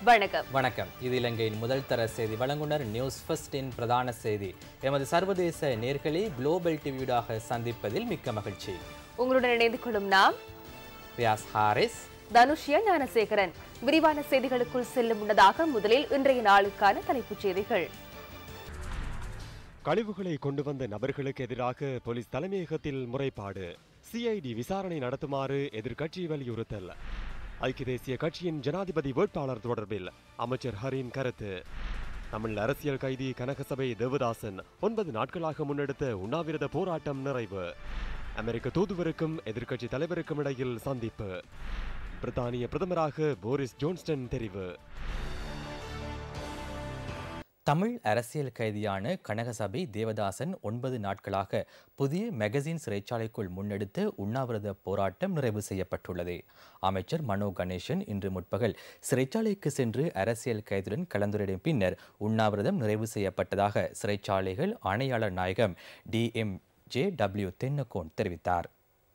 வணக்கம் வணக்கம் இது இலங்கையின் முதல் தர செய்தி வழங்குனர் நியூஸ் ஃபர்ஸ்டின் பிரதான செய்தி எமது சர்வதேச நேர்களை குளோபல் டிவியூடாக சந்திப்பதில் மிக்க மகிழ்ச்சி உங்களுடன் இணைந்து கொள்ளும் நாம் ரியாஸ் ஹாரிஸ் தனுஷ்யா ஞானசேகரன் விரிவான செய்திகளுக்குள் செல்லும் முன்னதாக முதலில் இன்றைய நாளுக்கான தலைப்புச் செய்திகள் கழிவுகளை கொண்டு வந்த நபர்களுக்கு எதிராக போலீஸ் தலைமையகத்தில் முறைப்பாடு சிஐடி விசாரணை நடத்துமாறு எதிர்க்கட்சி வலியுறுத்தல் ஐக்கிய தேசிய கட்சியின் ஜனாதிபதி வேட்பாளர் தொடர்பில் அமைச்சர் ஹரின் கருத்து தமிழ் அரசியல் கைதி கனகசபை தேவதாசன் ஒன்பது நாட்களாக முன்னெடுத்த உண்ணாவிரத போராட்டம் நிறைவு அமெரிக்க தூதுவருக்கும் எதிர்க்கட்சி தலைவருக்கும் இடையில் சந்திப்பு பிரித்தானிய பிரதமராக போரிஸ் ஜோன்ஸ்டன் தெரிவு தமிழ் அரசியல் கைதியான கனகசபை தேவதாசன் ஒன்பது நாட்களாக புதிய மெகசின் சிறைச்சாலைக்குள் முன்னெடுத்த உண்ணாவிரத போராட்டம் நிறைவு செய்யப்பட்டுள்ளது அமைச்சர் மனோ கணேசன் இன்று முற்பகல் சிறைச்சாலைக்கு சென்று அரசியல் கைதுடன் கலந்துரையும் பின்னர் உண்ணாவிரதம் நிறைவு செய்யப்பட்டதாக சிறைச்சாலைகள் ஆணையாளர் நாயகம் D M J W Tennakoon தெரிவித்தார்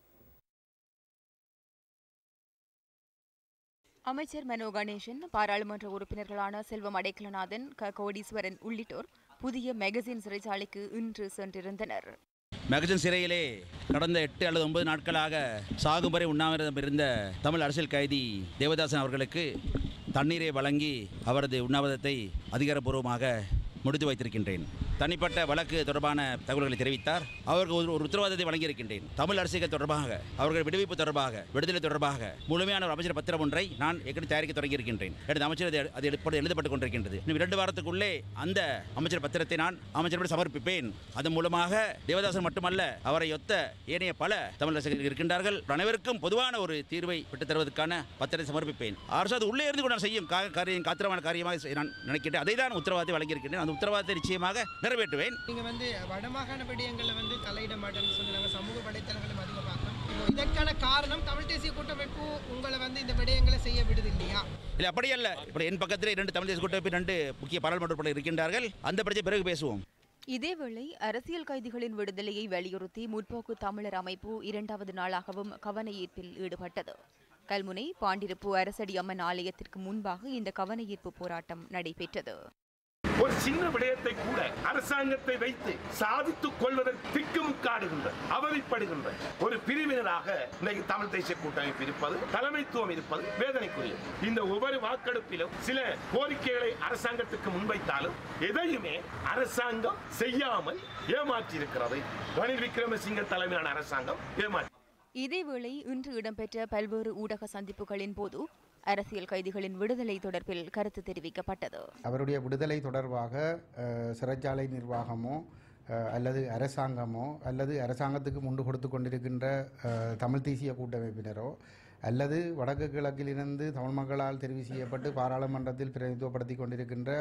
அமைச்சர் மனோ கணேசன் பாராளுமன்ற உறுப்பினர்களான செல்வம் அடைக்கலநாதன் க கோடீஸ்வரன் உள்ளிட்டோர் புதிய மெகசின் சிறைச்சாலைக்கு இன்று சென்றிருந்தனர் மெகசின் சிறையிலே கடந்த எட்டு அல்லது ஒன்பது நாட்களாக சாகும் வரை உண்ணாவிரதம் இருந்த தமிழ் அரசியல் கைதி தேவதாசன் அவர்களுக்கு தண்ணீரை வழங்கி அவரது உண்ணாவிரதத்தை அதிகாரப்பூர்வமாக முடித்து வைத்திருக்கின்றேன் தனிப்பட்ட வழக்கு தொடர்பான தகவல்களை தெரிவித்தார் அவருக்கு ஒரு ஒரு உத்தரவாதத்தை வழங்கியிருக்கின்றேன் தமிழ் அரசியல் தொடர்பாக அவர்கள் விடுவிப்பு தொடர்பாக விடுதலை தொடர்பாக முழுமையான ஒரு அமைச்சர் பத்திரம் ஒன்றை நான் ஏற்கனவே தயாரிக்க தொடங்கியிருக்கின்றேன் எனது அமைச்சர் அது- அது இப்பொழுது எழுதப்பட்டுக் கொண்டிருக்கின்றது இன்னும் இரண்டு வாரத்துக்குள்ளே அந்த அமைச்சர் பத்திரத்தை நான் அமைச்சரிடம் சமர்ப்பிப்பேன் அதன் மூலமாக தேவதாசன் மட்டுமல்ல அவரை ஒத்த ஏனைய பல தமிழ் ரசிகர்கள் இருக்கின்றார்கள் அனைவருக்கும் பொதுவான ஒரு தீர்வை பெற்றுத் தருவதற்கான பத்திரத்தை சமர்ப்பிப்பேன் அரசு அது உள்ளே இருந்து கூட நான் செய்யும் கா- காரியம் காத்திரமான காரியமாக செய்- நான் நினைக்கின்றேன் அதை தான் உத்தரவாதத்தை வழங்கியிருக்கின்றேன் அந்த உத்தரவாதத்தை நிச்சயமாக நிறைவேற்றுவேன் நீங்க வந்து வடமாகாண விடயங்களில் வந்து தலையிட மாட்டேன்னு சொல்லி நாங்கள் சமூக வலைத்தளங்களும் அதிகம் பார்த்தோம் இப்போ இதற்கான காரணம் தமிழ் தேசிய கூட்டமைப்பு உங்களை வந்து இந்த விடயங்களை செய்ய விடுது இல்லையா இல்லை அப்படி அல்ல இப்போ என் பக்கத்தில் இரண்டு தமிழ் தேசிய கூட்டமைப்பின் ரெண்டு முக்கிய பாராளுமன்ற உறுப்பினர்கள் இருக்கின்றார்கள் அந்த பிரச்சனை பிறகு பேசுவோம் இதேவேளை அரசியல் கைதிகளின் விடுதலையை வலியுறுத்தி முற்போக்கு தமிழர் அமைப்பு இரண்டாவது நாளாகவும் கவன ஈர்ப்பில் ஈடுபட்டது கல்முனை பாண்டிருப்பு அரசடி அம்மன் ஆலயத்திற்கு முன்பாக இந்த கவன ஈர்ப்பு போராட்டம் நடைபெற்றது ஒரு சின்ன விடயத்தை கூட அரசாங்கத்தை வைத்து சாதித்துக் கொள்வதற்கு திக்குமுக்காடுகின்ற அவதிப்படுகின்ற ஒரு பிரிவினராக இன்னைக்கு தமிழ் தேசிய கூட்டமைப்பு இருப்பது தலைமைத்துவம் இருப்பது வேதனைக்குரியது இந்த ஒவ்வொரு வாக்கெடுப்பிலும் சில கோரிக்கைகளை அரசாங்கத்துக்கு முன்வைத்தாலும் எதையுமே அரசாங்கம் செய்யாமல் ஏமாற்றி இருக்கிறது ரணில் விக்ரமசிங்க தலைமையிலான அரசாங்கம் ஏமாற்றி இதேவேளை இன்று இடம்பெற்ற பல்வேறு ஊடக சந்திப்புகளின் போது அரசியல் கைதிகளின் விடுதலை தொடர்பில் கருத்து தெரிவிக்கப்பட்டது அவருடைய விடுதலை தொடர்பாக அஹ், சிறைச்சாலை நிர்வாகமோ அஹ், அல்லது அரசாங்கமோ அல்லது அரசாங்கத்துக்கு முண்டு கொடுத்து கொண்டிருக்கின்ற அஹ், தமிழ் தேசிய கூட்டமைப்பினரோ அல்லது வடக்கு கிழக்கிலிருந்து தமிழ் மக்களால் தெரிவு செய்யப்பட்டு பாராளுமன்றத்தில் பிரதிநிதித்துவப்படுத்தி கொண்டிருக்கின்ற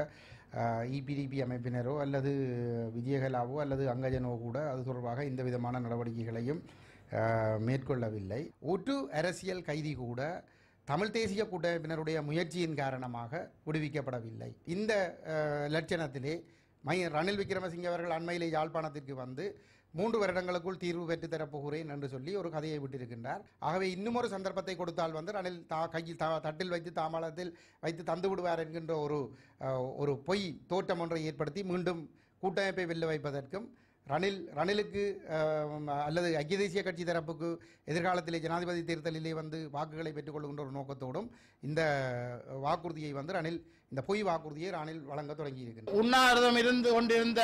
இபிடிபி அமைப்பினரோ அல்லது விஜயகலாவோ அல்லது அங்கஜனோ கூட அது தொடர்பாக இந்த விதமான நடவடிக்கைகளையும் அஹ், மேற்கொள்ளவில்லை ஒட்டு அரசியல் கைதி கூட தமிழ் தேசிய கூட்டமைப்பினருடைய முயற்சியின் காரணமாக விடுவிக்கப்படவில்லை இந்த அஹ், லட்சணத்திலே மை ரணில் விக்ரமசிங்க அவர்கள் அண்மையிலே யாழ்ப்பாணத்திற்கு வந்து மூன்று வருடங்களுக்குள் தீர்வு பெற்று தரப்போகிறேன் என்று சொல்லி ஒரு கதையை விட்டிருக்கின்றார் ஆகவே இன்னும் ஒரு சந்தர்ப்பத்தை கொடுத்தால் வந்து ரணில் தா கையில் தா தட்டில் வைத்து தாமாளத்தில் வைத்து தந்து விடுவார் என்கின்ற ஒரு அஹ், ஒரு பொய் தோற்றம் ஒன்றை ஏற்படுத்தி மீண்டும் கூட்டமைப்பை வெல்ல வைப்பதற்கும் ரணில் ரணிலுக்கு அஹ், அல்லது ஐக்கிய தேசிய கட்சி தரப்புக்கு எதிர்காலத்திலே ஜனாதிபதி தேர்தலிலே வந்து வாக்குகளை பெற்றுக்கொள்கின்ற ஒரு நோக்கத்தோடும் இந்த வாக்குறுதியை வந்து ரணில் இந்த பொய் வாக்குறுதியை ரணில் வழங்க தொடங்கி இருக்கின்றார் உண்ணாவிரதம் இருந்து கொண்டிருந்த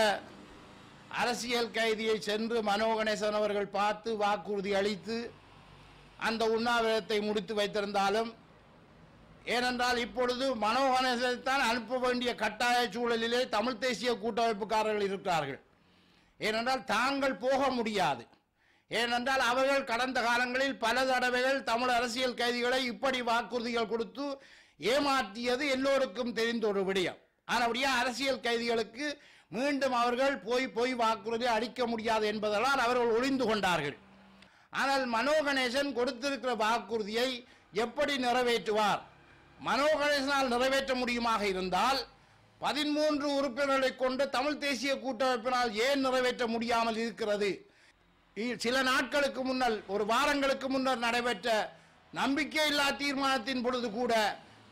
அரசியல் கைதியை சென்று மனோ கணேசன் அவர்கள் பார்த்து வாக்குறுதி அளித்து அந்த உண்ணாவிரதத்தை முடித்து வைத்திருந்தாலும் ஏனென்றால் இப்பொழுது மனோ கணேசனை தான் அனுப்ப வேண்டிய கட்டாய சூழலிலே தமிழ் தேசிய கூட்டமைப்புக்காரர்கள் இருக்கிறார்கள் ஏனென்றால் தாங்கள் போக முடியாது ஏனென்றால் அவர்கள் கடந்த காலங்களில் பல தடவைகள் தமிழ் அரசியல் கைதிகளை இப்படி வாக்குறுதிகள் கொடுத்து ஏமாற்றியது எல்லோருக்கும் தெரிந்த ஒரு விடயம் ஆனபடியா அரசியல் கைதிகளுக்கு மீண்டும் அவர்கள் போய் போய் வாக்குறுதி அளிக்க முடியாது என்பதால் அவர்கள் ஒளிந்து கொண்டார்கள் ஆனால் மனோ கணேசன் கொடுத்திருக்கிற வாக்குறுதியை எப்படி நிறைவேற்றுவார் மனோ கணேசனால் நிறைவேற்ற முடியுமாக இருந்தால் பதிமூன்று உறுப்பினர்களை கொண்ட தமிழ் தேசிய கூட்டமைப்பினால் ஏன் நிறைவேற்ற முடியாமல் இருக்கிறது இ- சில நாட்களுக்கு முன்னால் ஒரு வாரங்களுக்கு முன்னர் நடைபெற்ற நம்பிக்கையில்லா தீர்மானத்தின் பொழுது கூட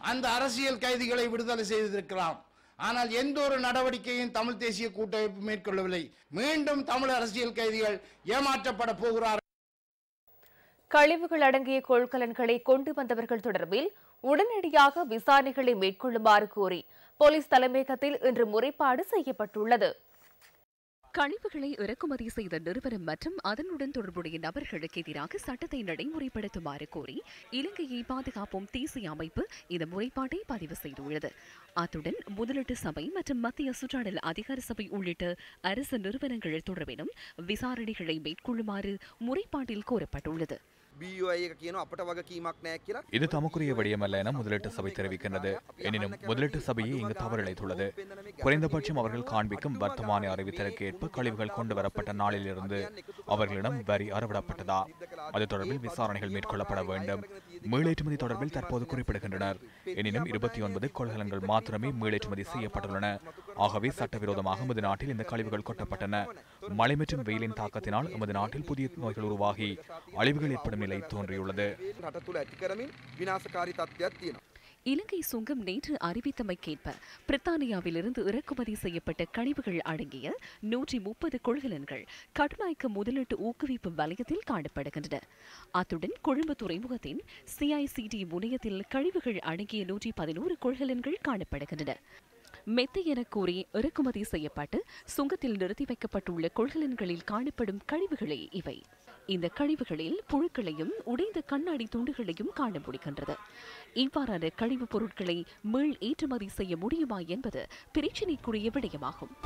அந்த அரசியல் கைதிகளை விடுதலை செய்திருக்கலாம் ஆனால் எந்த ஒரு நடவடிக்கையும் தமிழ் தேசிய கூட்டமைப்பு மேற்கொள்ளவில்லை மீண்டும் தமிழ் அரசியல் கைதிகள் ஏமாற்றப்பட போகிறார்கள் கழிவுகள் அடங்கிய கொள்கலன்களை கொண்டு வந்தவர்கள் தொடர்பில் உடனடியாக விசாரணைகளை மேற்கொள்ளுமாறு கோரி போலீஸ் தலைமையகத்தில் இன்று முறைப்பாடு செய்யப்பட்டுள்ளது கழிவுகளை இறக்குமதி செய்த நிறுவனம் மற்றும் அதனுடன் தொடர்புடைய நபர்களுக்கு எதிராக சட்டத்தை நடைமுறைப்படுத்துமாறு கோரி இலங்கையை பாதுகாப்போம் தேசிய அமைப்பு இந்த முறைப்பாட்டை பதிவு செய்துள்ளது அத்துடன் முதலீட்டு சபை மற்றும் மத்திய சுற்றாடல் அதிகார சபை உள்ளிட்ட அரசு நிறுவனங்கள் தொடர்பிலும் விசாரணைகளை மேற்கொள்ளுமாறு முறைப்பாட்டில் கோரப்பட்டுள்ளது BOI එක කියන අපට වගකීමක් නෑ කියලා இது தமக்குரிய விடயமல்ல என முதலீட்டு சபை தெரிவிக்கின்றது எனினும் முதலீட்டு சபையே இங்கு தவறிழைத்துள்ளது குறைந்தபட்சம் அவர்கள் காண்பிக்கும் வர்த்தமானி அறிவித்தலுக்கு ஏற்ப கழிவுகள் கொண்டு வரப்பட்ட நாளிலிருந்து அவர்களிடம் வரி அறவிடப்பட்டதா அது தொடர்பில் விசாரணைகள் மேற்கொள்ளப்பட வேண்டும் மீளேற்றுமதி தொடர்பில் தற்போது குறிப்பிடுகின்றனர் எனினும் இருபத்தி ஒன்பது கொள்கலன்கள் மாத்திரமே மீளேற்றுமதி செய்யப்பட்டுள்ளன ஆகவே சட்டவிரோதமாக எமது நாட்டில் இந்த கழிவுகள் கொட்டப்பட்டன மழை மற்றும் வெயிலின் தாக்கத்தினால் எமது நாட்டில் புதிய நோய்கள் உருவாகி அழிவுகள் ஏற்படும் நிலை தோன்றியுள்ளது රට තුළ ඇති කරමින් විනාශකාරී තත්ත්වයක් තියෙනවා. இலங்கை சுங்கம் நேற்று அறிவித்தமைக்கேற்ப பிரித்தானியாவிலிருந்து இறக்குமதி செய்யப்பட்ட கழிவுகள் அடங்கிய நூற்றி முப்பது கொள்கலன்கள் கடுநாய்க்கு முதலீட்டு ஊக்குவிப்பு வலயத்தில் காணப்படுகின்றன அத்துடன் கொழும்பு துறைமுகத்தின் சிஐசிடி முனையத்தில் கழிவுகள் அடங்கிய நூற்றி பதினோரு கொள்கலன்கள் காணப்படுகின்றன மெத்தை என கூறி இறக்குமதி செய்யப்பட்டு சுங்கத்தில் நிறுத்தி வைக்கப்பட்டுள்ள கொள்கலன்களில் காணப்படும் கழிவுகளே இவை இந்த கழிவுகளில் புழுக்களையும் உடைந்த கண்ணாடி துண்டுகளையும் காண முடிகின்றது இவ்வாறான கழிவுப் பொருட்களை மீள் ஏற்றுமதி செய்ய முடியுமா என்பது பிரச்சினைக்குரிய விடயமாகும்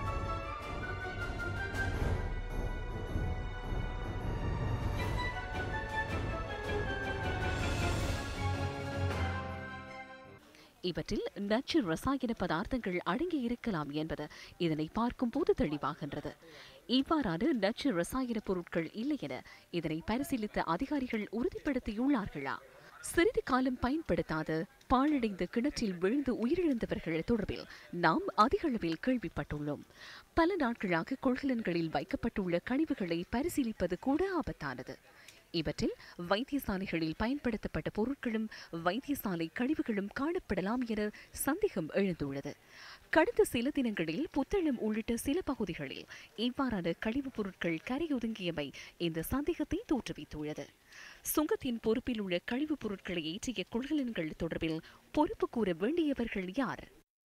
இவற்றில் நச்சு ரசாயன பதார்த்தங்கள் அடங்கி இருக்கலாம் என்பது இதனை பார்க்கும் போது தெளிவாகின்றது இவ்வாறான நச்சு ரசாயன பொருட்கள் இல்லை என இதனை பரிசீலித்த அதிகாரிகள் உறுதிப்படுத்தியுள்ளார்களா சிறிது காலம் பயன்படுத்தாத பாழடைந்த கிணற்றில் விழுந்து உயிரிழந்தவர்கள் தொடர்பில் நாம் அதிக அளவில் கேள்விப்பட்டுள்ளோம் பல நாட்களாக கொள்கலன்களில் வைக்கப்பட்டுள்ள கழிவுகளை பரிசீலிப்பது கூட ஆபத்தானது இவற்றில் வைத்தியசாலைகளில் பயன்படுத்தப்பட்ட பொருட்களும் வைத்தியசாலை கழிவுகளும் காணப்படலாம் என சந்தேகம் எழுந்துள்ளது கடந்த சில தினங்களில் புத்தளம் உள்ளிட்ட சில பகுதிகளில் இவ்வாறான கழிவுப் பொருட்கள் கரையொதுங்கியமை இந்த சந்தேகத்தை தோற்றுவித்துள்ளது சுங்கத்தின் பொறுப்பில் உள்ள கழிவுப் பொருட்களை ஏற்றிய கொள்கலன்கள் தொடர்பில் பொறுப்பு கூற வேண்டியவர்கள் யார்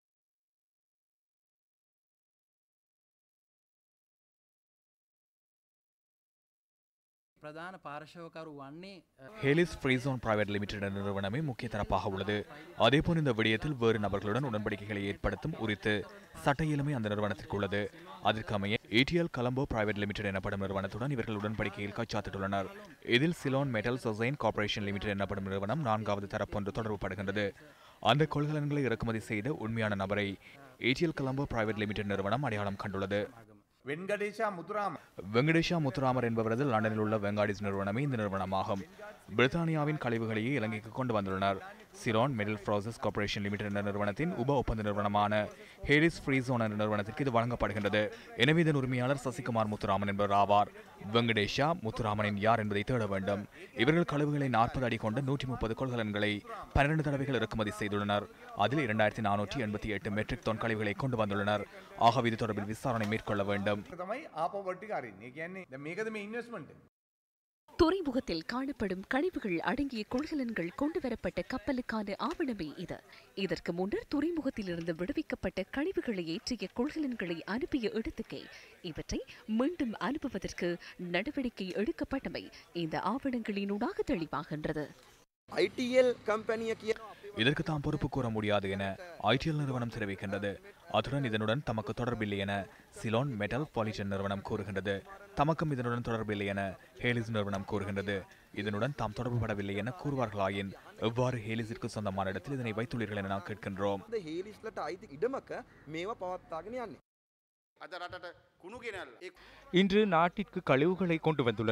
ප්‍රධාන පාර්ශවකරු වන්නේ ஹேலிஸ் ஃப்ரீசோன் பிரைவேட் லிமிடெட் நிறுவனமே முக்கிய தரப்பாக உள்ளது அதேபோல் இந்த விடயத்தில் வேறு நபர்களுடன் உடன்படிக்கைகளை ஏற்படுத்தும் உரித்து சட்ட இயலுமை அந்த நிறுவனத்திற்கு உள்ளது அதற்கு அமைய ஏடிஎல் கலம்போ பிரைவேட் லிமிடெட் எனப்படும் நிறுவனத்துடன் இவர்கள் உடன்படிக்கையில் கைச்சாத்திட்டுள்ளனர் இதில் சிலோன் மெட்டல் சொசைன் கார்ப்பரேஷன் லிமிடெட் எனப்படும் நிறுவனம் நான்காவது தரப்பொன்று தொடர்புபடுகின்றது அந்த கொள்கலன்களை இறக்குமதி செய்த உண்மையான நபரை ஏடிஎல் கலம்போ பிரைவேட் லிமிடெட் நிறுவனம் அடையாளம் கண்டுள்ளது வெங்கடேஷா முத்துராம வெங்கடேஷா முத்துராமர் என்பவரது லண்டனில் உள்ள வெங்காடிஸ் நிறுவனமே இந்த நிறுவனமாகும் பிரித்தானியாவின் கழிவுகளையே இலங்கைக்கு கொண்டு வந்துள்ளனர் Ceylon metal process corporation limited என்ற நிறுவனத்தின் உப ஒப்பந்த நிறுவனமான ஹேரிஸ் ஃப்ரீசோன் என்ற நிறுவனத்திற்கு இது வழங்கப்படுகின்றது எனவே இதன் உரிமையாளர் சசிகுமார் முத்துராமன் என்பவர் ஆவார் வெங்கடேஷா முத்துராமனின் யார் என்பதை தேட வேண்டும் இவர்கள் கழிவுகளை நாற்பது அடி கொண்ட நூற்றி முப்பது கொள்கலன்களை பன்னிரண்டு தடவைகள் இறக்குமதி செய்துள்ளனர் அதில் இரண்டாயிரத்தி நானூற்றி எண்பத்தி எட்டு மெட்ரிக் டன் கழிவுகளை கொண்டு வந்துள்ளனர் ஆகவே இது தொடர்பில் விசாரணை மேற்கொள்ள வேண்டும் තමයි ආපෝ වට්ටි අරින්නේ. ඒ කියන්නේ දැන් මේකද මේ ඉන්වෙස්ට්මන්ට් එක. துறைமுகத்தில் காணப்படும் கழிவுகள் அடங்கிய கொள்கலன்கள் கொண்டுவரப்பட்ட கப்பலுக்கான ஆவணமே இது இதற்கு முன்னர் துறைமுகத்திலிருந்து விடுவிக்கப்பட்ட கழிவுகளை ஏற்றிய கொள்கலன்களை அனுப்பிய இடத்துக்கே இவற்றை மீண்டும் அனுப்புவதற்கு நடவடிக்கை எடுக்கப்பட்டமை இந்த ஆவணங்களினூடாக தெளிவாகின்றது ITL කම්පැනිය කිය இதற்கு தாம் பொறுப்பு கூற முடியாது என ஐடிஎல் நிறுவனம் தெரிவிக்கின்றது அத்துடன் இதனுடன் தமக்கு தொடர்பில்லை என சிலோன் மெட்டல் பாலிஜன் நிறுவனம் கூறுகின்றது தமக்கும் இதனுடன் தொடர்பில்லை என ஹேலிஸ் நிறுவனம் கூறுகின்றது இதனுடன் தாம் தொடர்புபடவில்லை என கூறுவார்களாயின் எவ்வாறு ஹேலிஸிற்கு சொந்தமான இடத்தில் இதனை வைத்துள்ளீர்கள் என நாம் கேட்கின்றோம் ද හේලිස්ලට අයිති ඉඩමක මේවා පවත්තාගෙන යන්නේ. අද රටට කුණු ගෙනල්ලා இன்று நாட்டிற்கு கழிவுகளை கொண்டு வந்துள்ளனர்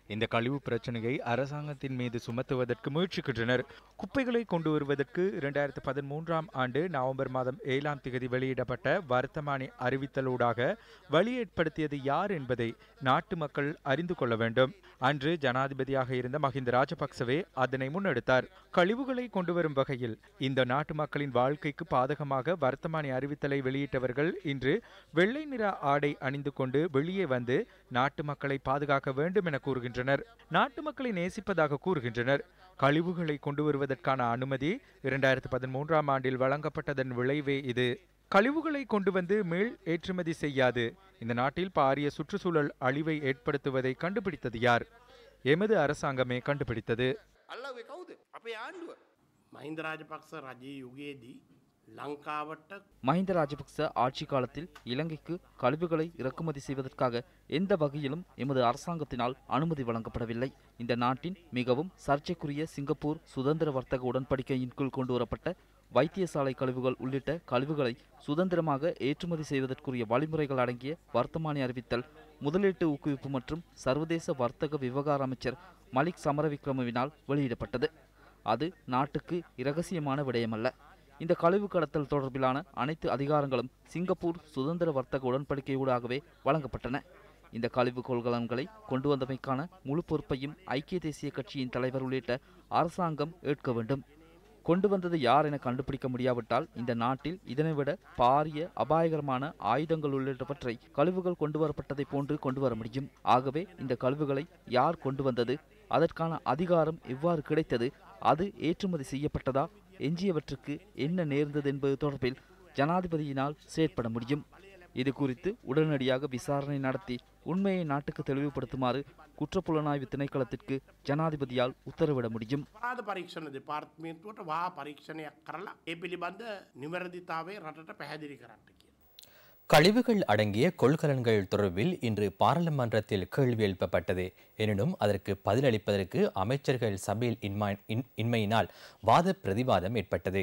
இந்த கழிவு பிரச்சனையை அரசாங்கத்தின் மீது சுமத்துவதற்கு முயற்சிக்கின்றனர் குப்பைகளை கொண்டு வருவதற்கு இரண்டாயிரத்து பதிமூன்றாம் ஆண்டு நவம்பர் மாதம் ஏழாம் தேதி வெளியிடப்பட்ட வர்த்தமானி அறிவித்தலூடாக வழி ஏற்படுத்தியது யார் என்பதை நாட்டு மக்கள் அறிந்து கொள்ள வேண்டும் அன்று ஜனாதிபதியாக இருந்த மஹிந்த ராஜபக்சவே அதனை முன்னெடுத்தார் கழிவுகளை கொண்டு வரும் வகையில் இந்த நாட்டு மக்களின் வாழ்க்கைக்கு பாதகமாக வர்த்தமானி அறிவித்தலை வெளியிட்டவர்கள் இன்று வெள்ளை நிற ஆடை அணிந்து கொண்டு வெளியே வந்து நாட்டு மக்களை பாதுகாக்க வேண்டும் என கூறுகின்றனர் நாட்டு மக்களை நேசிப்பதாக கூறுகின்றனர் கழிவுகளை கொண்டு வருவதற்கான அனுமதி இரண்டாயிரத்து பதிமூன்றாம் ஆண்டில் வழங்கப்பட்டதன் விளைவே இது கழிவுகளை கொண்டு வந்து மேல் ஏற்றுமதி செய்யாது இந்த நாட்டில் பாரிய சுற்றுச்சூழல் அழிவை ஏற்படுத்துவதை கண்டுபிடித்தது யார் எமது அரசாங்கமே கண்டுபிடித்தது අල්ලවේ කවුද අපේ ආණ්ඩුව මහින්ද රාජපක්ෂ රජයේ යුගයේදී ලංකාවට மஹிந்த ராஜபக்ச ஆட்சி காலத்தில் இலங்கைக்கு கழிவுகளை இறக்குமதி செய்வதற்காக எந்த வகையிலும் எமது அரசாங்கத்தினால் அனுமதி வழங்கப்படவில்லை இந்த நாட்டின் மிகவும் சர்ச்சைக்குரிய சிங்கப்பூர் சுதந்திர வர்த்தக உடன்படிக்கையின் கீழ் கொண்டுவரப்பட்ட வைத்தியசாலை கழிவுகள் உள்ளிட்ட கழிவுகளை சுதந்திரமாக ஏற்றுமதி செய்வதற்குரிய வழிமுறைகள் அடங்கிய வர்த்தமானி அறிவித்தல் முதலீட்டு ஊக்குவிப்பு மற்றும் சர்வதேச வர்த்தக விவகார அமைச்சர் மலிக் சமரவிக்ரமவினால் வெளியிடப்பட்டது அது நாட்டுக்கு இரகசியமான விடயமல்ல இந்த கழிவு கடத்தல் தொடர்பிலான அனைத்து அதிகாரங்களும் சிங்கப்பூர் சுதந்திர வர்த்தக உடன்படிக்கையூடாகவே வழங்கப்பட்டன இந்த கழிவு கொள்கலன்களை கொண்டு வந்தமைக்கான முழு பொறுப்பையும் ஐக்கிய தேசிய கட்சியின் தலைவர் உள்ளிட்ட அரசாங்கம் ஏற்க வேண்டும் கொண்டு வந்தது யார் என கண்டுபிடிக்க முடியாவிட்டால் இந்த நாட்டில் இதனைவிட பாரிய அபாயகரமான ஆயுதங்கள் உள்ளிட்டவற்றை கழிவுகள் கொண்டு வரப்பட்டதை போன்று கொண்டு வர முடியும் ஆகவே இந்த கழிவுகளை யார் கொண்டு வந்தது அதற்கான அதிகாரம் எவ்வாறு கிடைத்தது அது ஏற்றுமதி செய்யப்பட்டதா எஞ்சியவற்றுக்கு என்ன நேர்ந்தது என்பது தொடர்பில் ஜனாதிபதியினால் செயற்பட முடியும் இது குறித்து உடனடியாக விசாரணை நடத்தி உண்மையை நாட்டுக்கு தெளிவுபடுத்துமாறு குற்றப்புலனாய்வு திணைக்களத்திற்கு ஜனாதிபதியால் உத்தரவிட முடியும் ආද පරීක්ෂණ දෙපාර්ත්මේන්තුවට වා පරීක්ෂණයක් කරලා ඒ පිළිබඳ නිවැරදිතාවේ රටට පැහැදිලි කරන්න කිය. கழிவுகள் அடங்கிய கொள்கலன்கள் தொடர்பில் இன்று பாராளுமன்றத்தில் கேள்வி எழுப்பப்பட்டது எனினும் அதற்கு பதிலளிப்பதற்கு அமைச்சர்கள் சபையில் இன்மா- இன்- இன்மையினால் வாத பிரதிவாதம் ஏற்பட்டது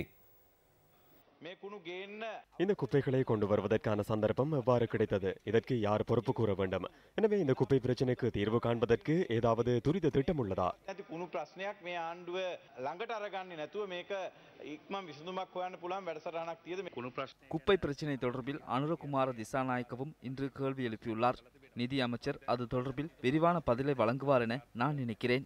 இந்த குப்பைகளை கொண்டு வருவதற்கான சந்தர்ப்பம் எவ்வாறு கிடைத்தது இதற்கு யார் பொறுப்பு கூற வேண்டும் எனவே இந்த குப்பை பிரச்சனைக்கு தீர்வு காண்பதற்கு ஏதாவது துரித திட்டம் உள்ளதா ඇති කුණු ප්‍රශ්නයක් මේ ආණ්ඩුව ළඟට අරගන්නේ නැතුව මේක ඉක්මන් විසඳුමක් හොයන්න පුළුවන් වැඩසටහනක් තියද මේ කුණු ප්‍රශ්න குப்பை பிரச்சினை தொடர்பில் அனுரகுமார திசாநாயக்கவும் இன்று கேள்வி எழுப்பியுள்ளார் நிதி அமைச்சர் அது தொடர்பில் விரிவான பதிலை வழங்குவார் என நான் நினைக்கிறேன்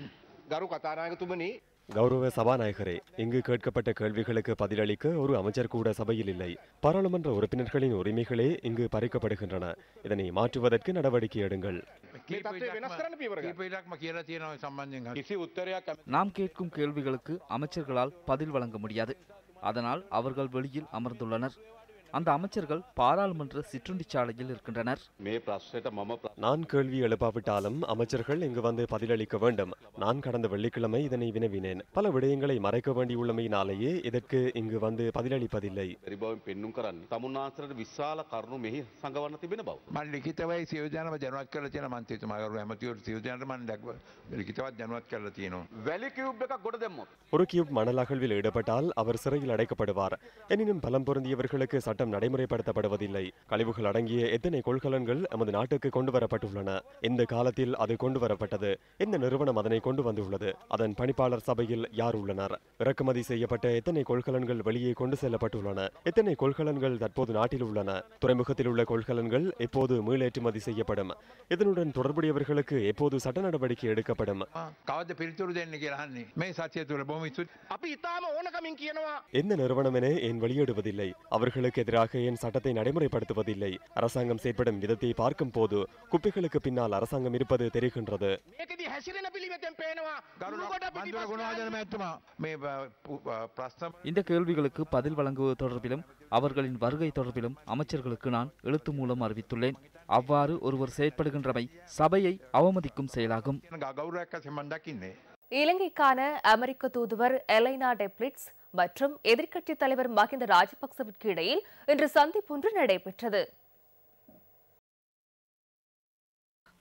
ගරු කතානායකතුමනි கௌரவ சபாநாயகரே இங்கு கேட்கப்பட்ட கேள்விகளுக்கு பதிலளிக்க ஒரு அமைச்சர் கூட சபையில் இல்லை பாராளுமன்ற உறுப்பினர்களின் உரிமைகளே இங்கு பறிக்கப்படுகின்றன இதனை மாற்றுவதற்கு நடவடிக்கை எடுங்கள் මේ තත්ත්වය වෙනස් කරන්න පියවර ගන්න. කීපයක්ම කියලා තියෙනවා සම්බන්ධයෙන් කිසි උත්තරයක් நாம் கேட்கும் கேள்விகளுக்கு அமைச்சர்களால் பதில் வழங்க முடியாது அதனால் அவர்கள் வெளியில் அமர்ந்துள்ளனர் அந்த அமைச்சர்கள் பாராளுமன்ற சிற்றுண்டி சாலையில் இருக்கின்றனர் මේ ප්‍රශ්නයට මම ප්‍ර- நான் கேள்வி எழுப்பாவிட்டாலும் அமைச்சர்கள் இங்கு வந்து பதிலளிக்க வேண்டும் நான் கடந்த வெள்ளிக்கிழமை இதனை வினவினேன் பல விடயங்களை மறைக்க வேண்டியுள்ளமையினாலேயே இதற்கு இங்கு வந்து பதிலளிப்பதில்லை බැරි බවින් පෙන්නුම් කරන්න තමුන්නාන්සරට විශාල කරුණු මෙහි සඟවන්න තිබෙන බව. මන් ලිඛිතවයි සියෝජනම ජනවත් කරලා තියෙන මන්ත්‍රීතුමාගරු ඇමතිවරු සියෝජනට මන් දැක්ව ලිඛිතවත් ජනවත් කරලා තියෙනවා වැලි කිව්බ් එකක් ගොඩ දැම්මොත්. ஒரு கியூப் மணல் அகழ்வில் ஈடுபட்டால் அவர் சிறையில் அடைக்கப்படுவார் எனினும் பலம் பொருந்தியவர்களுக்கு சட்டம் நடைமுறைப்படுத்தப்படுவதில்லை கழிவுகள் அடங்கிய எத்தனை கொள்கலன்கள் எமது நாட்டுக்கு கொண்டு வரப்பட்டுள்ளன இந்த காலத்தில் அது கொண்டு வரப்பட்டது எந்த நிறுவனம் அதனை கொண்டு வந்துள்ளது அதன் பணிப்பாளர் சபையில் யார் உள்ளனர் இறக்குமதி செய்யப்பட்ட எத்தனை கொள்கலன்கள் வெளியே கொண்டு செல்லப்பட்டுள்ளன எத்தனை கொள்கலன்கள் தற்போது நாட்டில் உள்ளன துறைமுகத்தில் உள்ள கொள்கலன்கள் எப்போது மீளேற்றுமதி செய்யப்படும் இதனுடன் தொடர்புடையவர்களுக்கு எப்போது சட்ட நடவடிக்கை எடுக்கப்படும் කවද පිළිතුරු දෙන්න කියලා අහන්නේ මේ සතිය තුළ බොහොම ස්තුති අපි ඉතාම ඕනකමින් කියනවා எந்த நிறுவனம் என ஏன் வெளியிடுவதில்லை அவர்களுக்கு எதிராக ஏன் சட்டத்தை நடைமுறைப்படுத்துவதில்லை அரசாங்கம் செயற்படும் விதத்தை பார்க்கும் போது குப்பைகளுக்கு பின்னால் அரசாங்கம் இருப்பது தெரிகின்றது ඒකෙදි හැසිරෙන පිළිවෙතෙන් පේනවා ගරු උණුගොඩ මන්තුල පිටිපස්ස ගුණාජන මැතිතුමා මේ බ- පු- අ, ප්‍රශ්න இந்த கேள்விகளுக்கு பதில் வழங்குவது தொடர்பிலும் அவர்களின் வருகை தொடர்பிலும் அமைச்சர்களுக்கு நான் எழுத்து மூலம் அறிவித்துள்ளேன் அவ்வாறு ஒருவர் செயற்படுகின்றமை சபையை அவமதிக்கும் செயலாகும் ගෞරවයක් ඇස මන් දකින්නේ இலங்கைக்கான அமெரிக்க தூதுவர் எலைனா டெப்ளிட்ஸ் மற்றும் எதிர்க்கட்சித் தலைவர் மஹிந்த ராஜபக்சவிற்கு இடையில் இன்று சந்திப்பொன்று நடைபெற்றது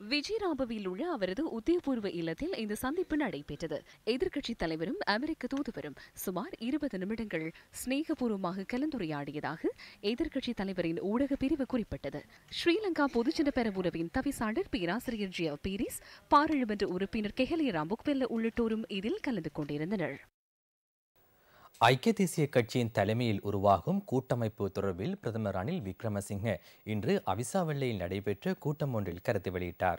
விஜயராபவில் உள்ள அவரது உத்தியோகபூர்வ இல்லத்தில் இந்த சந்திப்பு நடைபெற்றது எதிர்க்கட்சித் தலைவரும் அமெரிக்க தூதுவரும் சுமார் இருபது நிமிடங்கள் சிநேகபூர்வமாக கலந்துரையாடியதாக எதிர்க்கட்சித் தலைவரின் ஊடக பிரிவு குறிப்பிட்டது ஸ்ரீலங்கா பொதுஜன பெரமுனவின் தவிசாளர் பேராசிரியர் ஜி எல் பீரிஸ் பாராளுமன்ற உறுப்பினர் கெஹலிய ராம்புக்வெல்ல உள்ளிட்டோரும் இதில் கலந்து கொண்டிருந்தனர் ஐக்கிய தேசிய கட்சியின் தலைமையில் உருவாகும் கூட்டமைப்பு தொடர்பில் பிரதமர் ரணில் விக்ரமசிங்க இன்று அவிசாவெல்லையில் நடைபெற்ற கூட்டம் ஒன்றில் கருத்து வெளியிட்டார்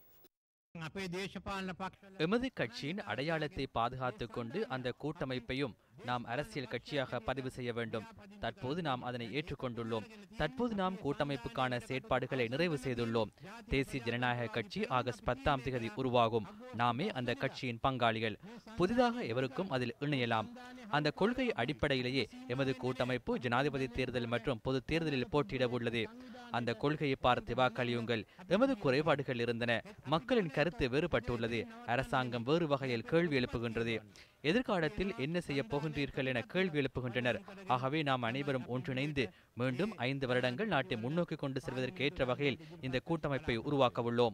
எமது கட்சியின் அடையாளத்தை பாதுகாத்துக் கொண்டு அந்த கூட்டமைப்பையும் நாம் அரசியல் கட்சியாக பதிவு செய்ய வேண்டும் தற்போது நாம் அதனை ஏற்றுக்கொண்டுள்ளோம் தற்போது நாம் கூட்டமைப்புக்கான செயற்பாடுகளை நிறைவு செய்துள்ளோம் தேசிய ஜனநாயக கட்சி ஆகஸ்ட் பத்தாம் தேதி உருவாகும் நாமே அந்த கட்சியின் பங்காளிகள் புதிதாக எவருக்கும் அதில் இணையலாம் அந்த கொள்கை அடிப்படையிலேயே எமது கூட்டமைப்பு ஜனாதிபதி தேர்தல் மற்றும் பொது தேர்தலில் போட்டியிட உள்ளது அந்த கொள்கையை பார்த்து வாக்களியுங்கள் எமது குறைபாடுகள் இருந்தன மக்களின் கருத்து வேறுபட்டுள்ளது அரசாங்கம் வேறு வகையில் கேள்வி எழுப்புகின்றது எதிர்காலத்தில் என்ன செய்ய போகின்றீர்கள் என கேள்வி எழுப்புகின்றனர் ஆகவே நாம் அனைவரும் ஒன்றிணைந்து மீண்டும் ஐந்து வருடங்கள் நாட்டை முன்னோக்கி கொண்டு செல்வதற்கு ஏற்ற வகையில் இந்த கூட்டமைப்பை உருவாக்க உள்ளோம்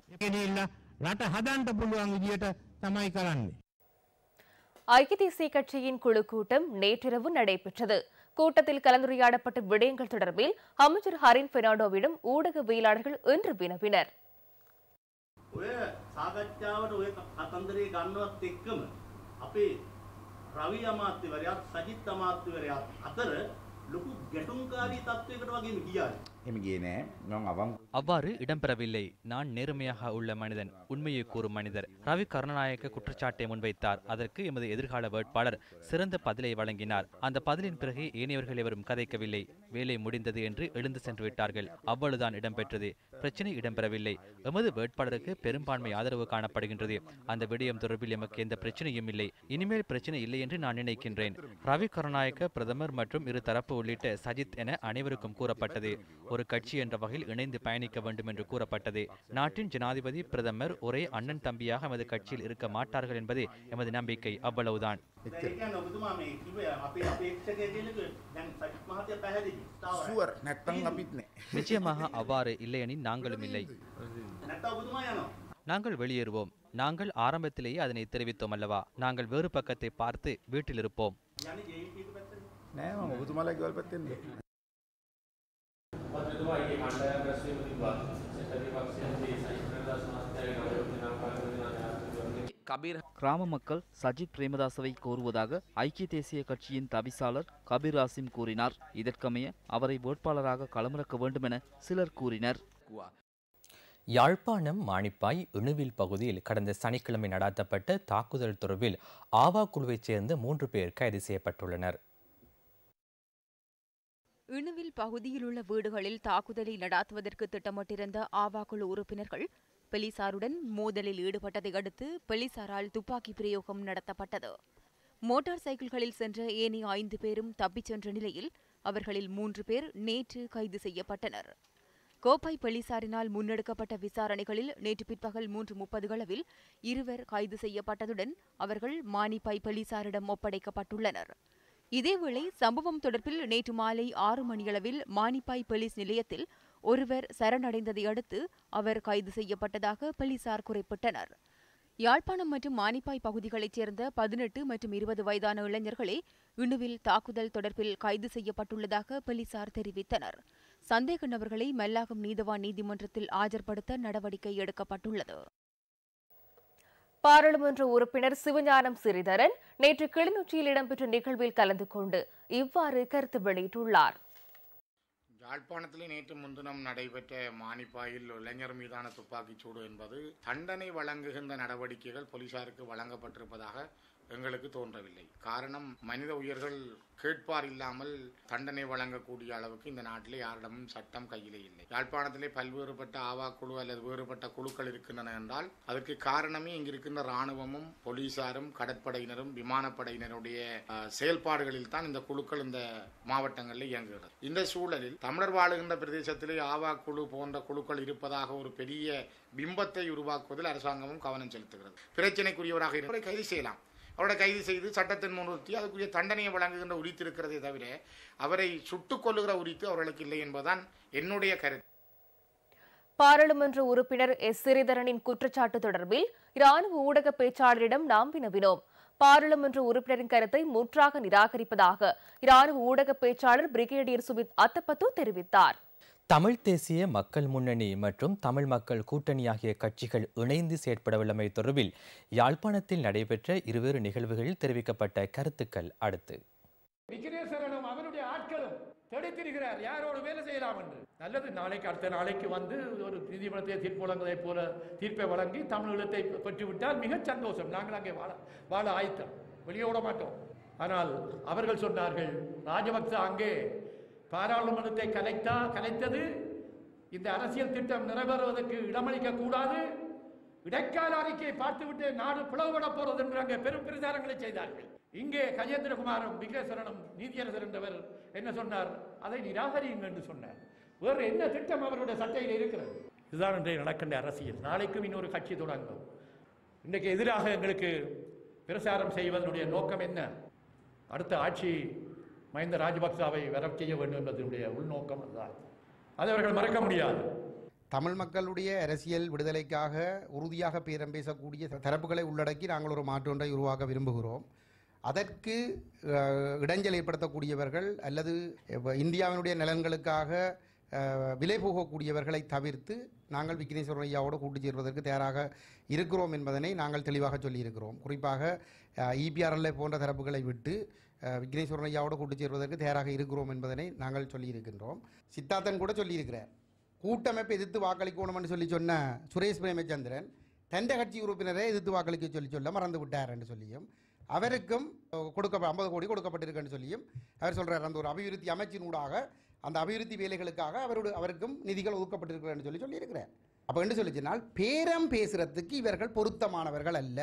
ஐக்கிய தேசிய கட்சியின் குழு கூட்டம் நேற்றிரவு நடைபெற்றது கூட்டத்தில் கலந்துரையாடப்பட்ட விடயங்கள் தொடர்பில் அமைச்சர் ஹரின் பெர்னாண்டோவிடம் ஊடகவியலாளர்கள் இன்று வினவினர் ඔය සාකච්ඡාවට ඔය කතන්දරේ ගන්නවත් එක්කම අපේ රවි අමාත්‍යවරයාත් සජිත් අමාත්‍යවරයාත් අතර ලොකු ගැටුම්කාරී තත්වයකට වගේම ගියාද එහෙම ගියේ නෑ මම අවං அவ்வாறு இடம்பெறவில்லை நான் நேர்மையாக உள்ள மனிதன் உண்மையை கூறும் மனிதர் ரவி கருணாநாயக்க குற்றச்சாட்டை முன்வைத்தார் அதற்கு எமது எதிர்கால வேட்பாளர் சிறந்த பதிலை வழங்கினார் அந்த பதிலின் பிறகு ஏனையவர்கள் எவரும் கதைக்கவில்லை வேலை முடிந்தது என்று எழுந்து சென்று விட்டார்கள் அவ்வளவுதான் இடம்பெற்றது பிரச்சனை இடம்பெறவில்லை எமது வேட்பாளருக்கு பெரும்பான்மை ஆதரவு காணப்படுகின்றது அந்த விடயம் தொடர்பில் எமக்கு எந்த பிரச்சனையும் இல்லை இனிமேல் பிரச்சனை இல்லை என்று நான் நினைக்கின்றேன் ரவி கருணாயக்க பிரதமர் மற்றும் இரு தரப்பு உள்ளிட்ட சஜித் என அனைவருக்கும் கூறப்பட்டது ஒரு கட்சி என்ற வகையில் இணைந்து பயணிக்க வேண்டும் என்று கூறப்பட்டது நாட்டின் ஜனாதிபதி பிரதமர் ஒரே அண்ணன் தம்பியாக எமது கட்சியில் இருக்க மாட்டார்கள் என்பது எமது நம்பிக்கை அவ்வளவுதான் ඒ කියන්නේ ඔබතුමා මේ කිව්වේ අපේ අපේක්ෂකය කියන එක දැන් සජිත් මහත්තයා පැහැදිලි. ෂුවර් නැත්තම් අපිත් නෑ நிச்சயமாக அவ்வாறு இல்லையெனில் நாங்களும் இல்லை නැත්නම් ඔබතුමා යනවා. நாங்கள் வெளியேறுவோம் நாங்கள் ஆரம்பத்திலேயே அதனை தெரிவித்தோம் அல்லவா நாங்கள் வேறு பக்கத்தை பார்த்து வீட்டில் இருப்போம் යන්නේ JP එක පැත්තට. නෑ මම ඔබතුමාලා ගෙවල් පැත්තෙන් නෑ ඔබතුමා ඊයේ කණ්ඩායම් රැස්වීම තිබ්බා. ප්‍රතිපක්ෂයන්ගේ සජිත් ප්‍රේමදාස මහත්තයාගේ නවයෝජන නාමකරණ கபீர் கிராம மக்கள் சஜித் பிரேமதாசவை கோருவதாக ஐக்கிய தேசிய கட்சியின் தவிசாளர் கபீர் ஆசிம் கூறினார் இதற்கமைய அவரை வேட்பாளராக களமிறக்க வேண்டும் என சிலர் கூறினர் யாழ்ப்பாணம் மானிப்பாய் இணுவில் பகுதியில் கடந்த சனிக்கிழமை நடாத்தப்பட்ட தாக்குதல் தொடர்பில் ஆவா குழுவைச் சேர்ந்த மூன்று பேர் கைது செய்யப்பட்டுள்ளனர் இணுவில் பகுதியில் உள்ள வீடுகளில் தாக்குதலை நடாத்துவதற்கு திட்டமிட்டிருந்த ஆவா குழு உறுப்பினர்கள் போலீசாருடன் மோதலில் ஈடுபட்டதை அடுத்து போலீசாரால் துப்பாக்கி பிரயோகம் நடத்தப்பட்டது மோட்டார் சைக்கிள்களில் சென்ற ஏனைய ஐந்து பேரும் தப்பிச் சென்ற நிலையில் அவர்களில் மூன்று பேர் நேற்று கைது செய்யப்பட்டனர் கோப்பை போலீசாரினால் முன்னெடுக்கப்பட்ட விசாரணைகளில் நேற்று பிற்பகல் மூன்று முப்பது அளவில் இருவர் கைது செய்யப்பட்டதுடன் அவர்கள் மானிப்பாய் போலீசாரிடம் ஒப்படைக்கப்பட்டுள்ளனர் இதேவேளை சம்பவம் தொடர்பில் நேற்று மாலை ஆறு மணியளவில் மானிப்பாய் போலீஸ் நிலையத்தில் ஒருவர் சரணடைந்ததை அடுத்து அவர் கைது செய்யப்பட்டதாக போலீசார் குறிப்பிட்டனர் யாழ்ப்பாணம் மற்றும் மானிப்பாய் பகுதிகளைச் சேர்ந்த பதினெட்டு மற்றும் இருபது வயதான இளைஞர்களே இணுவில் தாக்குதல் தொடர்பில் கைது செய்யப்பட்டுள்ளதாக போலீசார் தெரிவித்தனர் சந்தேக நபர்களை மல்லாகம் நீதவான் நீதிமன்றத்தில் ஆஜர்படுத்த நடவடிக்கை எடுக்கப்பட்டுள்ளது பாராளுமன்ற உறுப்பினர் சிவஞானம் சிறிதரன் நேற்று கிளிநொச்சியில் இடம்பெற்ற நிகழ்வில் கலந்து கொண்டு இவ்வாறு கருத்து வெளியிட்டுள்ளார் யாழ்ப்பாணத்தில் நேற்று முன்தினம் நடைபெற்ற மானிப்பாயில் இளைஞர் மீதான துப்பாக்கிச் சூடு என்பது தண்டனை வழங்குகின்ற நடவடிக்கைகள் போலீசாருக்கு வழங்கப்பட்டிருப்பதாக எங்களுக்கு தோன்றவில்லை காரணம் மனித உயிர்கள் கேட்பார் இல்லாமல் தண்டனை வழங்கக்கூடிய அளவுக்கு இந்த நாட்டிலே யாரிடமும் சட்டம் கையிலே இல்லை யாழ்ப்பாணத்திலே பல்வேறுபட்ட ஆவா குழு அல்லது வேறுபட்ட குழுக்கள் இருக்கின்றன என்றால் அதற்கு காரணமே இங்கு இருக்கின்ற ராணுவமும் போலீசாரும் கடற்படையினரும் விமானப்படையினருடைய அஹ், செயல்பாடுகளில் தான் இந்த குழுக்கள் இந்த மாவட்டங்களில் இயங்குகிறது இந்த சூழலில் தமிழர் வாழுகின்ற பிரதேசத்திலே ஆவா குழு போன்ற குழுக்கள் இருப்பதாக ஒரு பெரிய பிம்பத்தை உருவாக்குவதில் அரசாங்கமும் கவனம் செலுத்துகிறது பிரச்சனைக்குரியவராக இருப்பவரை கைது செய்யலாம் அவரை கைது செய்து சட்டத்தின் முன் நிறுத்தி அதுக்குரிய தண்டனையை வழங்குகின்ற உரித்து இருக்கிறதே தவிர அவரை சுட்டுக் கொல்லுகிற உரித்து அவர்களுக்கு இல்லை என்பதுதான் என்னுடைய கருத்து பாராளுமன்ற உறுப்பினர் எஸ் சிறிதரனின் குற்றச்சாட்டு தொடர்பில் இராணுவ ஊடக பேச்சாளரிடம் நாம் வினவினோம் பாராளுமன்ற உறுப்பினரின் கருத்தை முற்றாக நிராகரிப்பதாக இராணுவ ஊடக பேச்சாளர் பிரிகேடியர் சுமித் அத்தப்பத்து தெரிவித்தார் தமிழ் தேசிய மக்கள் முன்னணி மற்றும் தமிழ் மக்கள் கூட்டணி ஆகிய கட்சிகள் இணைந்து செயற்படவுள்ளமை தொடர்பில் யாழ்ப்பாணத்தில் நடைபெற்ற இருவேறு நிகழ்வுகளில் தெரிவிக்கப்பட்ட கருத்துக்கள் அடுத்து விக்னேஸ்வரனும் அவனுடைய ஆட்களும் தெளித்திருக்கிறார் யாரோடு வேலை செய்யலாம் என்று நல்லது நாளைக்கு அடுத்த நாளைக்கு வந்து ஒரு நீதிமன்றத்தை தீர்ப்பு வழங்குவதைப் போல தீர்ப்பை வழங்கி தமிழீழத்தை பெற்றுவிட்டால் மிகச் சந்தோஷம் நாங்கள் அங்கே வாழ வாழ ஆயத்தம் வெளியே விட மாட்டோம் ஆனால் அவர்கள் சொன்னார்கள் ராஜபக்ச அங்கே பாராளுமன்றத்தை கலைத்தா கலைத்தது இந்த அரசியல் திட்டம் நிறைவேறுவதற்கு இடமளிக்க கூடாது இடைக்கால அறிக்கையை பார்த்துவிட்டு நாடு பிளவுபட போறது என்று அங்கே பெரும் பிரச்சாரங்களை செய்தார்கள் இங்கே கஜேந்திரகுமாரும் விக்னேஸ்வரனும் நீதியரசர் என்றவர் என்ன சொன்னார் அதை நிராகரியுங்கள் என்று சொன்னார் வேறு என்ன திட்டம் அவருடைய சட்டையில் இருக்கிறது இதுதான் இன்றைய நடக்கின்ற அரசியல் நாளைக்கும் இன்னொரு கட்சி தொடங்கும் இன்றைக்கு எதிராக எங்களுக்கு பிரச்சாரம் செய்வதனுடைய நோக்கம் என்ன அடுத்த ஆட்சி மஹிந்த ராஜபக்சாவை வரச் செய்ய வேண்டும் என்பதனுடைய உள்நோக்கம் அதுதான் அதை அவர்கள் மறக்க முடியாது தமிழ் மக்களுடைய அரசியல் விடுதலைக்காக உறுதியாக பேரம் பேசக்கூடிய தரப்புகளை உள்ளடக்கி நாங்கள் ஒரு மாற்று ஒன்றை உருவாக்க விரும்புகிறோம் அதற்கு அஹ், இடைஞ்சல் ஏற்படுத்தக்கூடியவர்கள் அல்லது இப்ப இந்தியாவினுடைய நலன்களுக்காக அஹ், விலை போகக்கூடியவர்களை தவிர்த்து நாங்கள் விக்னேஸ்வரன் ஐயாவோடு கூட்டு சேர்வதற்கு தயாராக இருக்கிறோம் என்பதனை நாங்கள் தெளிவாக சொல்லியிருக்கிறோம் குறிப்பாக இபிஆர்எல்ஏ போன்ற தரப்புகளை விட்டு அஹ், விக்னேஸ்வரன் ஐயாவோடு கூட்டு சேர்வதற்கு தயாராக இருக்கிறோம் என்பதனை நாங்கள் சொல்லியிருக்கின்றோம் சித்தார்த்தன் கூட சொல்லியிருக்கிறார் கூட்டமைப்பை எதிர்த்து வாக்களிக்கணும்னு சொல்லி சொன்ன சுரேஷ் பிரேமச்சந்திரன் தண்ட கட்சி உறுப்பினரை எதிர்த்து வாக்களிக்க சொல்லி சொல்ல மறந்து விட்டார் என்று சொல்லியும் அவருக்கும் அஹ், கொடுக்க ஐம்பது கோடி கொடுக்கப்பட்டிருக்குன்னு சொல்லியும் அவர் சொல்றார் அந்த ஒரு அபிவிருத்தி அமைச்சினூடாக அந்த அபிவிருத்தி வேலைகளுக்காக அவரோட அவருக்கும் நிதிகள் ஒதுக்கப்பட்டிருக்கிறன்னு சொல்லி சொல்லியிருக்கிறார் அப்போ என்ன சொல்லி சொன்னால் பேரம் பேசுறதுக்கு இவர்கள் பொருத்தமானவர்கள் அல்ல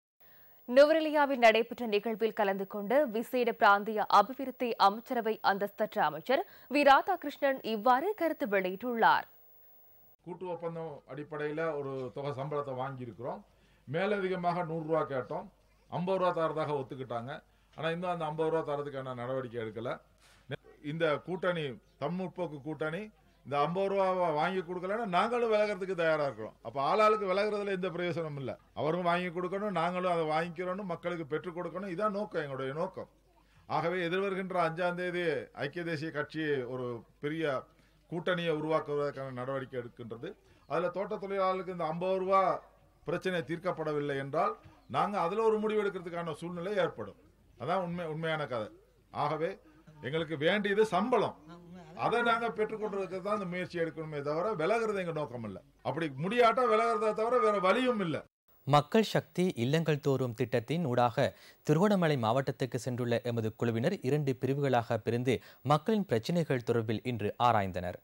நுவரெலியாவில் நடைபெற்ற நிகழ்வில் கலந்து கொண்ட விசேட பிராந்திய அபிவிருத்தி அமைச்சரவை அந்தஸ்தற்ற அமைச்சர் வி ராதாகிருஷ்ணன் இவ்வாறு கருத்து வெளியிட்டுள்ளார் கூட்டு ஒப்பந்தம் அடிப்படையில் ஒரு தொகை சம்பளத்தை வாங்கியிருக்கிறோம் மேலதிகமாக நூறுரூவா கேட்டோம் ஐம்பது ரூபா தரதாக ஒத்துக்கிட்டாங்க ஆனால் இன்னும் அந்த ஐம்பது ரூபா தரதுக்கான நடவடிக்கை எடுக்கல இந்த கூட்டணி தம்முற்போக்கு கூட்டணி இந்த ஐம்பது ரூபாவை வாங்கி கொடுக்கலன்னா நாங்களும் விலகிறதுக்கு தயாராக இருக்கிறோம் அப்போ ஆளாளுக்கு விலகிறதுல எந்த பிரயோசனமும் இல்லை அவரும் வாங்கி கொடுக்கணும் நாங்களும் அதை வாங்கிக்கிறோம் மக்களுக்கு பெற்றுக் கொடுக்கணும் இதான் நோக்கம் எங்களுடைய நோக்கம் ஆகவே எதிர்வருகின்ற அஞ்சாம் தேதி ஐக்கிய தேசிய கட்சி ஒரு பெரிய கூட்டணியை உருவாக்குவதற்கான நடவடிக்கை எடுக்கின்றது அதில் தோட்ட தொழிலாளர்களுக்கு இந்த ஐம்பது ரூபா பிரச்சனை தீர்க்கப்படவில்லை என்றால் நாங்கள் அதில் ஒரு முடிவு எடுக்கிறதுக்கான சூழ்நிலை ஏற்படும் அதான் உண்மை உண்மையான கதை ஆகவே எங்களுக்கு வேண்டியது சம்பளம் அதை நாங்கள் பெற்றுக்கொண்டிருக்க தான் இந்த முயற்சி எடுக்கணுமே தவிர விலகிறது எங்கள் நோக்கம் இல்லை அப்படி முடியாட்டா விலகிறத தவிர வேற வழியும் இல்லை மக்கள் சக்தி இல்லங்கள் தோறும் திட்டத்தின் ஊடாக திருவண்ணாமலை மாவட்டத்துக்கு சென்றுள்ள எமது குழுவினர் இரண்டு பிரிவுகளாக பிரிந்து மக்களின் பிரச்சினைகள் தொடர்பில் இன்று ஆராய்ந்தனர்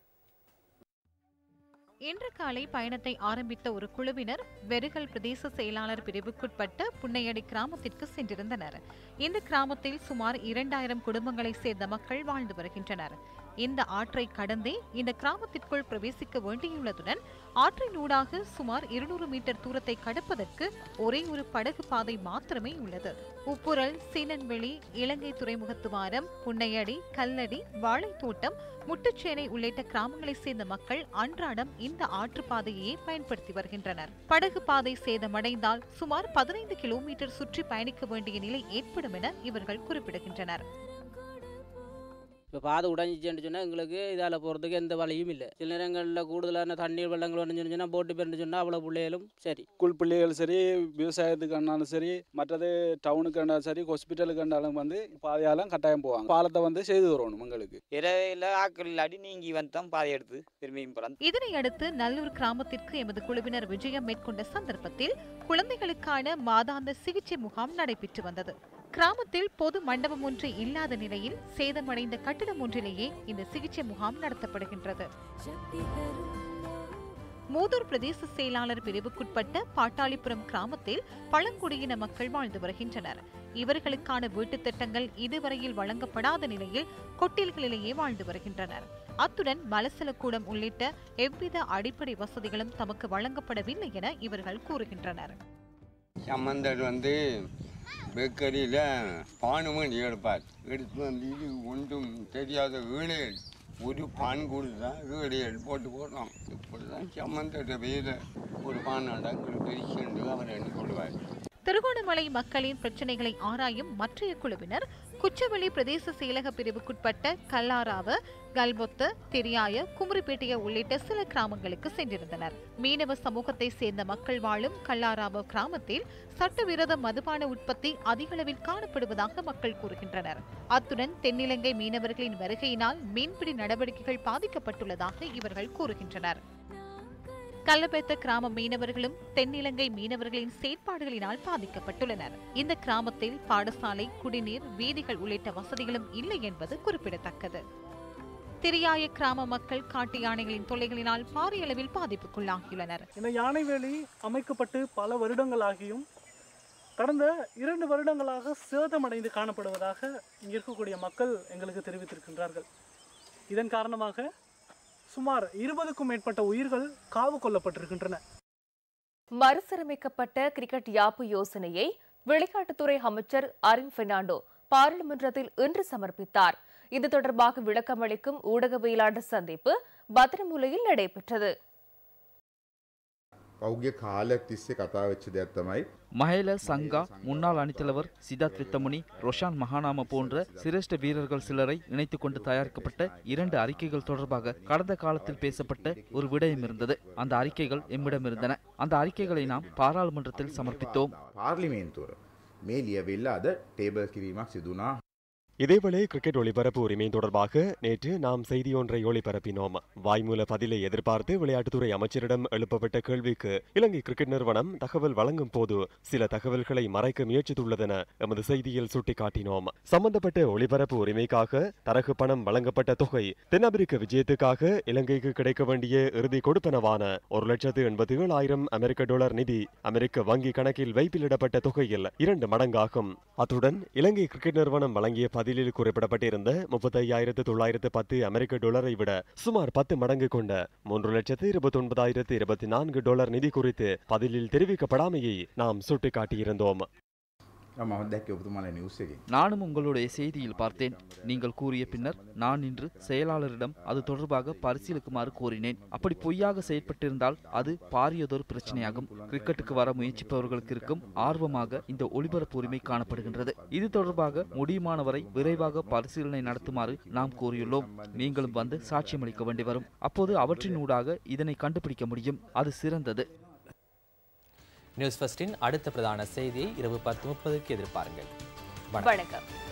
இன்று காலை பயணத்தை ஆரம்பித்த ஒரு குழுவினர் வெறுகல் பிரதேச செயலாளர் பிரிவுக்குட்பட்ட புன்னையடி கிராமத்திற்கு சென்றிருந்தனர் இந்த கிராமத்தில் சுமார் இரண்டாயிரம் குடும்பங்களைச் சேர்ந்த மக்கள் வாழ்ந்து வருகின்றனர் இந்த ஆற்றை கடந்தே இந்த கிராமத்திற்குள் பிரவேசிக்க வேண்டியுள்ளதுடன் ஆற்றின் ஊடாக சுமார் இருநூறு மீட்டர் தூரத்தை கடப்பதற்கு ஒரே ஒரு படகு பாதை மாத்திரமே உள்ளது உப்புரல் சீனன்வெளி இலங்கை துறைமுகத்து வாரம் புன்னையடி கல்லடி வாழைத்தோட்டம் முட்டுச்சேனை உள்ளிட்ட கிராமங்களைச் சேர்ந்த மக்கள் அன்றாடம் இந்த ஆற்றுப்பாதையே பயன்படுத்தி வருகின்றனர் படகு பாதை சேதமடைந்தால் சுமார் பதினைந்து கிலோமீட்டர் சுற்றி பயணிக்க வேண்டிய நிலை ஏற்படும் என இவர்கள் குறிப்பிடுகின்றனர் இப்போ பாதை உடஞ்சிச்சுன்னு சொன்னால் எங்களுக்கு இதால் போகிறதுக்கு எந்த வழியும் இல்லை சில நேரங்களில் கூடுதலான தண்ணீர் வெள்ளங்கள் வந்துச்சுன்னு சொன்னால் போட்டு பெருந்து சொன்னால் அவ்வளோ பிள்ளைகளும் சரி ஸ்கூல் பிள்ளைகள் சரி விவசாயத்துக்கு ஆனாலும் சரி மற்றது டவுனுக்கு ஆனாலும் சரி ஹாஸ்பிட்டலுக்கு ஆனாலும் வந்து பாதையாலும் கட்டாயம் போவாங்க பாலத்தை வந்து செய்து தரணும் எங்களுக்கு இரவையில் ஆக்கள் இல்லாட்டி நீங்கி வந்தோம் பாதை எடுத்து திரும்பியும் போகிறோம் இதனை அடுத்து நல்லூர் கிராமத்திற்கு எமது குழுவினர் விஜயம் மேற்கொண்ட சந்தர்ப்பத்தில் குழந்தைகளுக்கான மாதாந்த சிகிச்சை முகாம் நடைபெற்று வந்தது கிராமத்தில் பொது மண்டபம் ஒன்று இல்லாத நிலையில் சேதமடைந்த கட்டிடம் ஒன்றிலேயே இந்த சிகிச்சை முகாம் நடத்தப்படுகின்றது மூதூர் பிரதேச செயலாளர் பிரிவுக்குட்பட்ட பாட்டாளிபுரம் கிராமத்தில் பழங்குடியின மக்கள் வாழ்ந்து வருகின்றனர் இவர்களுக்கான வீட்டுத் திட்டங்கள் இதுவரையில் வழங்கப்படாத நிலையில் கொட்டில்களிலேயே வாழ்ந்து வருகின்றனர் அத்துடன் மலசலக்கூடம் உள்ளிட்ட எவ்வித அடிப்படை வசதிகளும் தமக்கு வழங்கப்படவில்லை என இவர்கள் கூறுகின்றனர் சம்பந்தர் வந்து பேக்கரியில் பானுமணி எடுப்பார் எடுத்து வந்து இது ஒன்றும் தெரியாத வீடு ஒரு பான் கொடுத்தா ரேடியல் போட்டு போடுறோம் இப்படி தான் சம்மந்தட்ட பேர ஒரு பான் அடங்கு பெரிய அவர் எண்ணி கொள்வார் திருகோணமலை மக்களின் பிரச்சினைகளை ஆராயும் மற்றைய குழுவினர் குச்சவெளி பிரதேச செயலக பிரிவுக்குட்பட்ட கல்லாராவ கல்பொத்த திரியாய குமரிப்பேட்டைய உள்ளிட்ட சில கிராமங்களுக்கு சென்றிருந்தனர் மீனவ சமூகத்தை சேர்ந்த மக்கள் வாழும் கல்லாராவ கிராமத்தில் சட்டவிரோத மதுபான உற்பத்தி அதிகளவில் காணப்படுவதாக மக்கள் கூறுகின்றனர் அத்துடன் தென்னிலங்கை மீனவர்களின் வருகையினால் மீன்பிடி நடவடிக்கைகள் பாதிக்கப்பட்டுள்ளதாக இவர்கள் கூறுகின்றனர் கல்லபெத்த கிராம மீனவர்களும் தென்னிலங்கை மீனவர்களின் செயற்பாடுகளினால் பாதிக்கப்பட்டுள்ளனர் இந்த கிராமத்தில் பாடசாலை குடிநீர் வீதிகள் உள்ளிட்ட வசதிகளும் இல்லை என்பது குறிப்பிடத்தக்கது திரியாய கிராம மக்கள் காட்டு யானைகளின் தொல்லைகளினால் பாரிய அளவில் பாதிப்புக்குள்ளாகியுள்ளனர் இந்த யானைவேலி அமைக்கப்பட்டு பல வருடங்களாகியும் கடந்த இரண்டு வருடங்களாக சேதமடைந்து காணப்படுவதாக இங்கே இருக்கக்கூடிய மக்கள் எங்களுக்கு தெரிவித்திருக்கின்றார்கள் இதன் காரணமாக சுமார் இருபதுக்கும் மேற்பட்ட உயிர்கள் காவு கொள்ளப்பட்டிருக்கின்றன மறுசீரமைக்கப்பட்ட கிரிக்கெட் யாப்பு யோசனையை விளையாட்டுத்துறை அமைச்சர் அரின் பெர்னாண்டோ பாராளுமன்றத்தில் இன்று சமர்ப்பித்தார் இது தொடர்பாக விளக்கமளிக்கும் ஊடகவியலாளர் சந்திப்பு பத்திரமுலையில் நடைபெற்றது පෞද්ග කාලයක් තිස්සේ කතා වෙච්ච දෙයක් තමයි மஹேல சங்கா முன்னாள் அணித்தலைவர் சித்தார்த் வித்தமுனி ரொஷான் மகானாம போன்ற சிரேஷ்ட வீரர்கள் சிலரை இணைத்துக் கொண்டு தயாரிக்கப்பட்ட இரண்டு அறிக்கைகள் தொடர்பாக கடந்த காலத்தில் பேசப்பட்ட ஒரு விடயம் இருந்தது அந்த அறிக்கைகள் எம்மிடம் இருந்தன அந்த அறிக்கைகளை நாம் பாராளுமன்றத்தில் சமர்ப்பித்தோம் පාර්ලිමේන්තුවර මේ ලියවෙල්ල අද ටේබල් කිරීමක් සිදුනා இதேவேளை கிரிக்கெட் ஒளிபரப்பு உரிமை தொடர்பாக நேற்று நாம் செய்தியொன்றை ஒளிபரப்பினோம் வாய்மூல பதிலை எதிர்பார்த்து விளையாட்டுத்துறை அமைச்சரிடம் எழுப்பப்பட்ட கேள்விக்கு இலங்கை கிரிக்கெட் நிறுவனம் தகவல் வழங்கும் போது சில தகவல்களை மறைக்க முயற்சித்துள்ளதென எமது செய்தியில் சுட்டிக்காட்டினோம் சம்பந்தப்பட்ட ஒளிபரப்பு உரிமைக்காக தரகு பணம் வழங்கப்பட்ட தொகை தென்னாப்பிரிக்க விஜயத்துக்காக இலங்கைக்கு கிடைக்க வேண்டிய இறுதி கொடுப்பனவான ஒரு லட்சத்து எண்பத்தி ஏழாயிரம் அமெரிக்க டாலர் நிதி அமெரிக்க வங்கி கணக்கில் வைப்பிலிடப்பட்ட தொகையில் இரண்டு மடங்காகும் அத்துடன் இலங்கை கிரிக்கெட் நிறுவனம் வழங்கிய பதிலில் குறிப்பிடப்பட்டிருந்த முப்பத்தையாயிரத்து தொள்ளாயிரத்து பத்து அமெரிக்க டாலரை விட சுமார் பத்து மடங்கு கொண்ட மூன்று லட்சத்து இருபத்தி ஒன்பதாயிரத்து இருபத்தி நான்கு டாலர் நிதி குறித்து பதிலில் தெரிவிக்கப்படாமையை நாம் சுட்டிக்காட்டியிருந்தோம் මම දැක්ක ඔබතුමාල නිවස එකෙන් நானும் உங்களுடைய செய்தியில் பார்த்தேன் நீங்கள் கூறிய பின்னர் நான் இன்று செயலாளரிடம் அது தொடர்பாக பரிசீலிக்குமாறு கோரினேன் அப்படி பொய்யாக செயற்பட்டிருந்தால் அது பாரியதொரு பிரச்சனையாகும் கிரிக்கெட்டுக்கு வர முயற்சிப்பவர்களுக்கு இருக்கும் ஆர்வமாக இந்த ஒளிபரப்பு உரிமை காணப்படுகின்றது இது தொடர்பாக முடியுமானவரை விரைவாக பரிசீலனை நடத்துமாறு நாம் கூறியுள்ளோம் நீங்களும் வந்து சாட்சியமளிக்க வேண்டி வரும் அப்போது அவற்றினூடாக இதனை கண்டுபிடிக்க முடியும் அது சிறந்தது நியூஸ் ஃபர்ஸ்டின் அடுத்த பிரதான செய்தியை இரவு பத்து முப்பதுக்கு எதிர்பாருங்கள் வணக்கம்